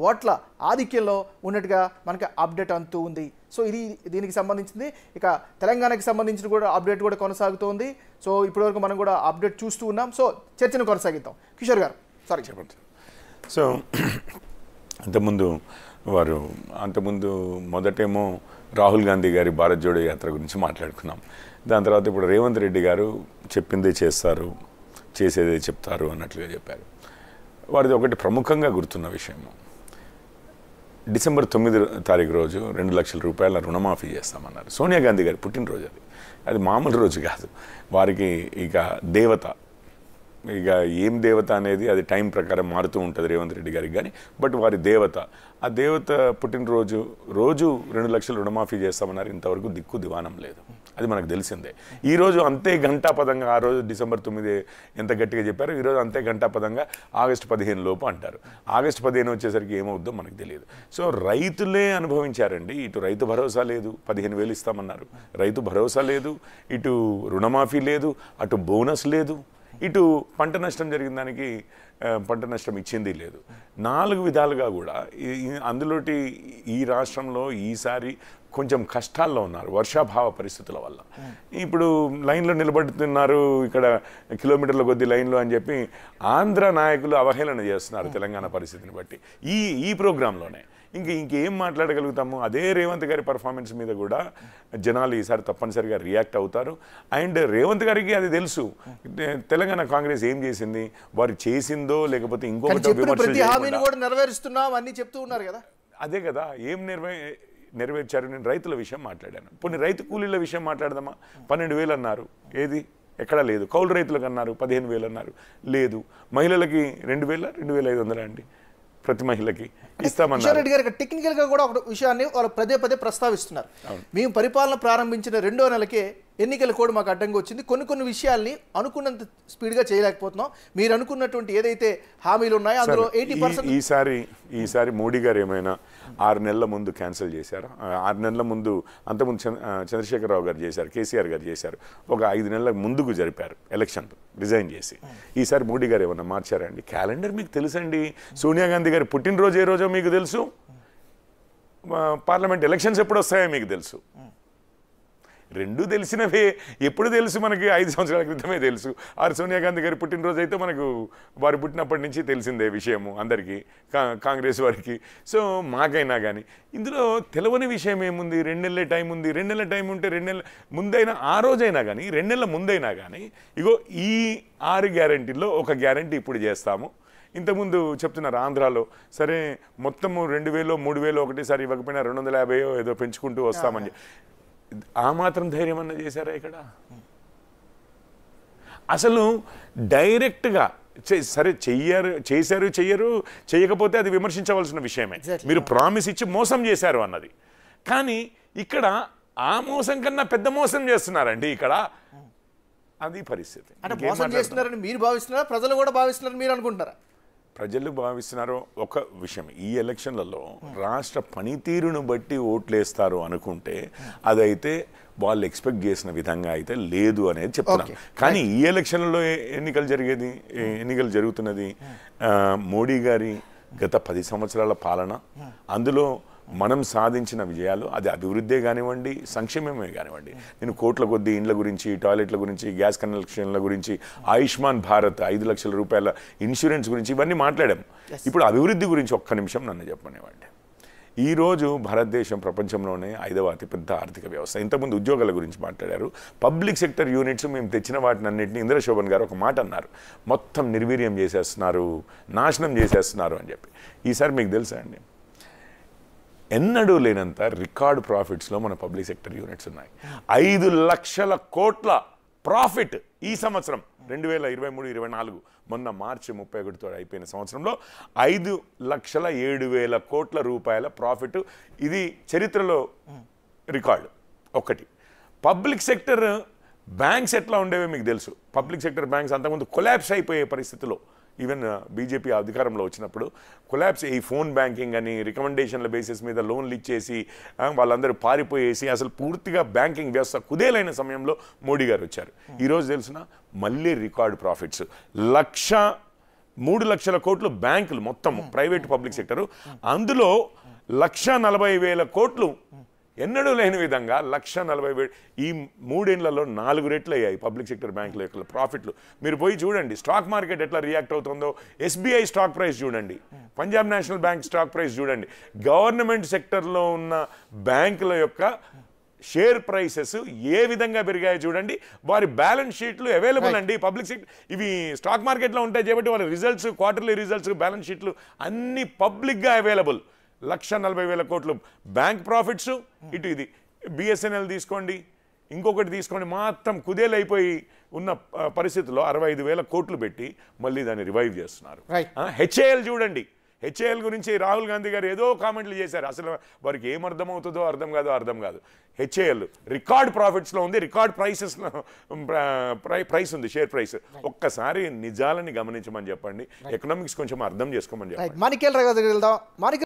ఓట్ల ఆధిక్యంలో ఉన్నట్టుగా మనకి అప్డేట్ అంతూ ఉంది సో ఇది దీనికి సంబంధించింది ఇక తెలంగాణకి సంబంధించిన కూడా అప్డేట్ కూడా కొనసాగుతోంది సో ఇప్పటివరకు మనం కూడా అప్డేట్ చూస్తూ ఉన్నాం సో చర్చను కొనసాగిద్దాం కిషోర్ గారు సారీ చెప్పండి సో అంతకుముందు వారు అంతకుముందు మొదటేమో రాహుల్ గాంధీ గారి భారత్ జోడో యాత్ర గురించి మాట్లాడుకున్నాం దాని తర్వాత ఇప్పుడు రేవంత్ రెడ్డి గారు చెప్పిందే చేస్తారు చేసేదే చెప్తారు అన్నట్లుగా చెప్పారు వారిది ఒకటి ప్రముఖంగా గుర్తున్న విషయము డిసెంబర్ తొమ్మిది తారీఖు రోజు రెండు లక్షల రూపాయల రుణమాఫీ చేస్తామన్నారు సోనియా గాంధీ గారి పుట్టినరోజు అది అది మామూలు రోజు కాదు వారికి ఇక దేవత ఇక ఏం దేవత అనేది అది టైం ప్రకారం మారుతూ ఉంటుంది రేవంత్ రెడ్డి గారికి కానీ బట్ వారి దేవత ఆ దేవత పుట్టినరోజు రోజు రెండు లక్షలు రుణమాఫీ చేస్తామన్నారు ఇంతవరకు దిక్కు దివానం లేదు అది మనకు తెలిసిందే ఈ రోజు అంతే ఘంటాపదంగా ఆ రోజు డిసెంబర్ తొమ్మిది ఎంత గట్టిగా చెప్పారో ఈరోజు అంతే ఘంటాపదంగా ఆగస్టు పదిహేను లోపు అంటారు ఆగస్టు పదిహేను వచ్చేసరికి ఏమవుద్దో మనకు తెలియదు సో రైతులే అనుభవించారండి ఇటు రైతు భరోసా లేదు పదిహేను వేలు ఇస్తామన్నారు రైతు భరోసా లేదు ఇటు రుణమాఫీ లేదు అటు బోనస్ లేదు ఇటు పంట నష్టం జరిగిన దానికి ఆ, పంట నష్టం ఇచ్చింది లేదు నాలుగు విధాలుగా కూడా ఈ- ఈ- అందులోటి ఈ రాష్ట్రంలో ఈసారి కొంచెం కష్టాల్లో ఉన్నారు వర్షాభావ పరిస్థితుల వల్ల ఇప్పుడు లైన్లో నిలబడుతున్నారు ఇక్కడ కిలోమీటర్ల కొద్ది లైన్లో అని చెప్పి ఆంధ్ర నాయకులు అవహేళన చేస్తున్నారు తెలంగాణ పరిస్థితిని బట్టి ఈ ఈ ప్రోగ్రాంలోనే ఇంక ఇంకేం మాట్లాడగలుగుతాము అదే రేవంత్ గారి పర్ఫార్మెన్స్ మీద కూడా జనాలు ఈసారి తప్పనిసరిగా రియాక్ట్ అవుతారు అండ్ రేవంత్ గారికి అది తెలుసు తెలంగాణ కాంగ్రెస్ ఏం చేసింది వారు చేసిందో లేకపోతే కానీ ఇంకొకటి చెప్పిన విమర్శలు ప్రతి హామీని చేయకుండా- కూడా నెరవేరుస్తున్నాం అన్ని చెప్తూ ఉన్నారు కదా అదే కదా ఏం నెరవే నెరవేర్చారు నేను రైతుల విషయం మాట్లాడాను కొన్ని రైతు కూలీల విషయం మాట్లాడదామా పన్నెండు వేలు అన్నారు ఏది ఎక్కడా లేదు కౌలు రైతులకు అన్నారు పదిహేను వేలు అన్నారు లేదు మహిళలకి రెండు వేల రెండు వేల ఐదు వందలా అండి ప్రతి మహిళకి కిషన్ ఇస్తామన్నారు రెడ్డి గారు టెక్నికల్ గా కూడా ఒక విషయాన్ని వాళ్ళు పదే పదే ప్రస్తావిస్తున్నారు మేము పరిపాలన ప్రారంభించిన రెండో నెలకే ఎన్నికల కోడ్ మాకు అడ్డంగా వచ్చింది కొన్ని కొన్ని విషయాల్ని అనుకున్నంత స్పీడ్ గా చేయలేకపోతున్నాం మీరు అనుకున్నటువంటి ఏదైతే హామీలు ఉన్నాయో అందులో ఎయిటీ ఈ- పర్సెంట్ ఈసారి ఈసారి మోడీ గారు ఏమైనా ఆరు నెలల ముందు క్యాన్సిల్ చేశారు ఆరు నెలల ముందు అంతకుముందు చంద్ర- ఆ, చంద్రశేఖరరావు గారు చేశారు కేసీఆర్ గారు చేశారు ఒక ఐదు నెలల ముందుకు జరిపారు ఎలక్షన్ రిజైన్ చేసి ఈసారి మోడీ గారు ఏమన్నా మార్చారండి క్యాలెండర్ మీకు తెలుసండి సోనియా గాంధీ గారి పుట్టినరోజు ఏ రోజో మీకు తెలుసు ఆ, పార్లమెంట్ ఎలక్షన్స్ ఎప్పుడు వస్తాయో మీకు తెలుసు రెండు తెలిసినవే ఎప్పుడు తెలుసు మనకి ఐదు సంవత్సరాల క్రితమే తెలుసు ఆరు సోనియా గాంధీ గారి పుట్టినరోజు అయితే మనకు వారు పుట్టినప్పటి నుంచి తెలిసిందే విషయము అందరికీ కా కాంగ్రెస్ వారికి సో మాకైనా కానీ ఇందులో తెలవని విషయం ఏముంది రెండు నెలల టైం ఉంది రెండు నెలల టైం ఉంటే రెండు నెలల ముందైనా ఆ రోజైనా కానీ రెండు నెలల ముందైనా కానీ ఇగో ఈ ఆరు గ్యారంటీల్లో ఒక గ్యారంటీ ఇప్పుడు చేస్తాము ఇంతకుముందు చెప్తున్నారు ఆంధ్రాలో సరే మొత్తము రెండు వేలు మూడు వేలు ఒకటేసారి ఇవ్వకపోయినా రెండు వందల యాభైయో ఏదో పెంచుకుంటూ వస్తామని చెప్పి. ఆ మాత్రం ధైర్యం అన్న చేశారా ఇక్కడ అసలు డైరెక్ట్గా చే- సరే చెయ్యరు చేశారు చెయ్యరు చేయకపోతే అది విమర్శించవలసిన విషయమే Exactly. మీరు ప్రామిస్ ఇచ్చి మోసం చేశారు అన్నది కానీ ఇక్కడ ఆ మోసం కన్నా పెద్ద మోసం చేస్తున్నారండి ఇక్కడ అది పరిస్థితి అంటే ఇంకేం మోసం మాట్లాడతాం? చేస్తున్నారని మీరు భావిస్తున్నారా ప్రజలు కూడా భావిస్తున్నారని మీరు అనుకుంటున్నారా ప్రజలు భావిస్తున్నారో ఒక విషయం ఈ ఎలక్షన్లలో రాష్ట్ర పనితీరును బట్టి ఓట్లేస్తారు అనుకుంటే అదైతే వాళ్ళు ఎక్స్పెక్ట్ చేసిన విధంగా అయితే లేదు అనేది చెప్తున్నాం Okay. కానీ ఈ ఎలక్షన్లలో ఏ- ఎన్నికలు జరిగేది ఏ- ఎన్నికలు జరుగుతున్నది ఆ, మోడీ గారి గత పది సంవత్సరాల పాలన అందులో మనం సాధించిన విజయాలు అది అభివృద్ధే కానివ్వండి సంక్షేమమే కానివ్వండి నేను కోట్ల కొద్ది ఇండ్ల గురించి టాయిలెట్ల గురించి గ్యాస్ కనెక్షన్ల గురించి ఆయుష్మాన్ భారత్ ఐదు లక్షల రూపాయల ఇన్సూరెన్స్ గురించి ఇవన్నీ మాట్లాడాం ఇప్పుడు అభివృద్ధి గురించి ఒక్క నిమిషం నన్ను చెప్పనివ్వండి ఈరోజు భారతదేశం ప్రపంచంలోనే ఐదవ అతిపెద్ద ఆర్థిక వ్యవస్థ ఇంతకుముందు ఉద్యోగాల గురించి మాట్లాడారు పబ్లిక్ సెక్టర్ యూనిట్స్ మేము తెచ్చిన వాటిని అన్నింటినీ ఇంద్రశోభన్ గారు ఒక మాట అన్నారు మొత్తం నిర్వీర్యం చేసేస్తున్నారు నాశనం చేసేస్తున్నారు అని చెప్పి ఈసారి మీకు తెలుసా అండి ఎన్నడూ లేనంత రికార్డ్ ప్రాఫిట్స్లో మన పబ్లిక్ సెక్టర్ యూనిట్స్ ఉన్నాయి ఐదు లక్షల కోట్ల ప్రాఫిట్ ఈ సంవత్సరం రెండు వేల ఇరవై మూడు ఇరవై నాలుగు మొన్న మార్చి ముప్పై ఒకటితో అయిపోయిన సంవత్సరంలో ఐదు లక్షల ఏడు వేల కోట్ల రూపాయల ప్రాఫిట్ ఇది చరిత్రలో రికార్డు ఒకటి పబ్లిక్ సెక్టర్ బ్యాంక్స్ ఎట్లా ఉండేవో మీకు తెలుసు పబ్లిక్ సెక్టర్ బ్యాంక్స్ అంతకుముందు కొలాప్స్ అయిపోయే పరిస్థితిలో ఈవెన్ బీజేపీ అధికారంలో వచ్చినప్పుడు కొలాప్స్ ఈ ఫోన్ బ్యాంకింగ్ అని రికమెండేషన్ల బేసిస్ మీద లోన్లు ఇచ్చేసి ఆ, వాళ్ళందరూ పారిపోయేసి అసలు పూర్తిగా బ్యాంకింగ్ వ్యవస్థ కుదేలైన సమయంలో మోడీ గారు వచ్చారు ఈరోజు తెలిసిన మళ్ళీ రికార్డ్ ప్రాఫిట్స్ లక్ష మూడు లక్షల కోట్లు బ్యాంకులు మొత్తం ప్రైవేట్ పబ్లిక్ సెక్టర్ అందులో లక్ష నలభై వేల కోట్లు ఎన్నడూ లేని విధంగా లక్ష నలభై వేలు ఈ మూడేళ్లలో నాలుగు రెట్లు అయ్యాయి పబ్లిక్ సెక్టర్ బ్యాంకుల యొక్క ప్రాఫిట్లు మీరు పోయి చూడండి స్టాక్ మార్కెట్ ఎట్లా రియాక్ట్ అవుతుందో ఎస్బీఐ స్టాక్ ప్రైస్ చూడండి Punjab national bank stock price చూడండి గవర్నమెంట్ సెక్టర్లో ఉన్న బ్యాంకుల యొక్క షేర్ ప్రైసెస్ ఏ విధంగా పెరిగాయో చూడండి వారి బ్యాలెన్స్ షీట్లు అవైలబుల్ అండి పబ్లిక్ సెక్టర్ ఇవి స్టాక్ మార్కెట్లో ఉంటాయి కాబట్టి వాళ్ళ రిజల్ట్స్ క్వార్టర్లీ రిజల్ట్స్ బ్యాలెన్స్ షీట్లు అన్ని పబ్లిక్గా అవైలబుల్ లక్ష నలభై వేల కోట్లు బ్యాంక్ ప్రాఫిట్స్ ఇటు ఇది బిఎస్ఎన్ఎల్ తీసుకోండి ఇంకొకటి తీసుకోండి మాత్రం కుదేలైపోయి ఉన్న ఆ, పరిస్థితుల్లో అరవై ఐదు వేల కోట్లు పెట్టి మళ్ళీ దాన్ని రివైవ్ చేస్తున్నారు Right. హెచ్ఏఎల్ చూడంండి హెచ్ఏఎల్ గురించి రాహుల్ గాంధీ గారు ఏదో కామెంట్లు చేశారు అసలు వారికి ఏం అర్థం అవుతుందో అర్థం కాదో అర్థం కాదు హెచ్ఏఎల్ రికార్డ్ ప్రాఫిట్స్లో ఉంది రికార్డ్ ప్రైసెస్లో ప్రైస్ ఉంది షేర్ ప్రైస్ ఒక్కసారి నిజాలని గమనించమని చెప్పండి ఎకనామిక్స్ కొంచెం అర్థం చేసుకోమని చెప్పండి రైట్ మాణిక్యాల రావు గారి దగ్గరికి వెళ్దాం మాణిక్య